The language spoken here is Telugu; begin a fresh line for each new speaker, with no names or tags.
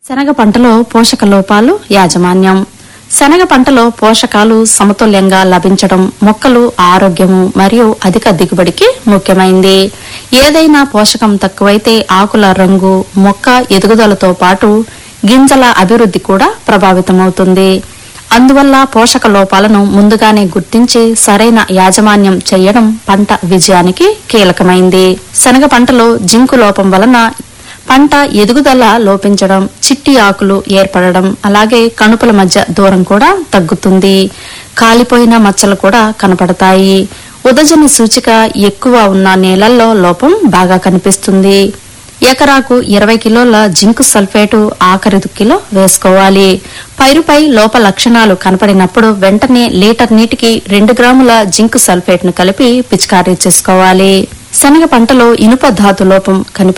శనగ పంటలో పోషక లోపాలు యాజమాన్యం శనగ పంటలో పోషకాలు సమతుల్యంగా లభించడం మొక్కలు ఆరోగ్యము మరియు అధిక దిగుబడికి ముఖ్యమైంది ఏదైనా పోషకం తక్కువైతే ఆకుల రంగు మొక్క ఎదుగుదలతో పాటు గింజల అభివృద్ధి కూడా ప్రభావితమవుతుంది అందువల్ల పోషక లోపాలను ముందుగానే గుర్తించి సరైన యాజమాన్యం చేయడం పంట విజయానికి కీలకమైంది శనగ పంటలో జింకు లోపం వలన పంట ఎదుగుదల లోపించడం చిట్టి ఆకులు ఏర్పడడం అలాగే కణుపుల మధ్య దూరం కూడా తగ్గుతుంది కాలిపోయిన మచ్చలు కూడా కనపడతాయి ఉదజని సూచిక ఎక్కువ ఉన్న నేలల్లో లోపం బాగా కనిపిస్తుంది ఎకరాకు ఇరవై కిలోల జింక్ సల్ఫేటు ఆఖరి దుక్కిలో వేసుకోవాలి పైరుపై లోప లక్షణాలు కనపడినప్పుడు వెంటనే లీటర్ నీటికి రెండు గ్రాముల జింక్ సల్ఫేట్ ను కలిపి పిచికారీ చేసుకోవాలి శనగ పంటలో ఇనుప ధాతు లోపం కనిపి